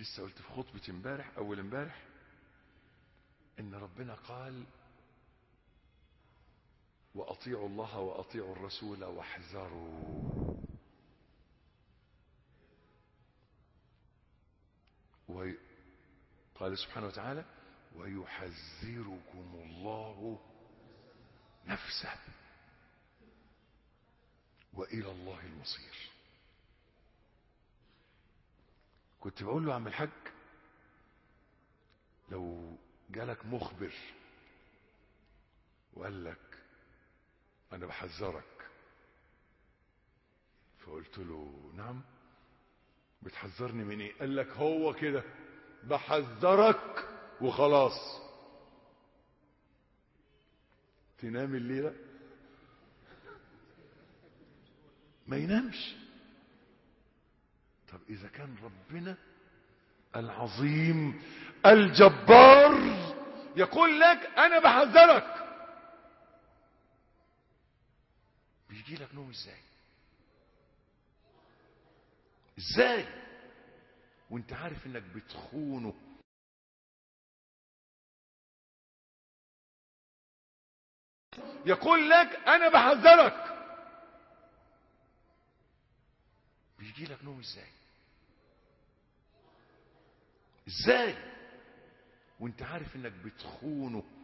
لسه قلت في خطبة امبارح أول امبارح إن ربنا قال وأطيعوا الله وأطيعوا الرسول واحذروا وقال سبحانه وتعالى ويحذركم الله نفسه وإلى الله المصير كنت بقول له عم الحاج لو جالك مخبر وقال لك انا بحذرك فقلت له نعم بتحذرني من ايه قال لك هو كده بحذرك وخلاص تنام الليله ما ينامش طب اذا كان ربنا العظيم الجبار يقول لك انا بحذرك بيجي لك نوم ازاي ازاي وانت عارف انك بتخونه يقول لك انا بحذرك بيجي لك نوم ازاي ازاي وانت عارف انك بتخونه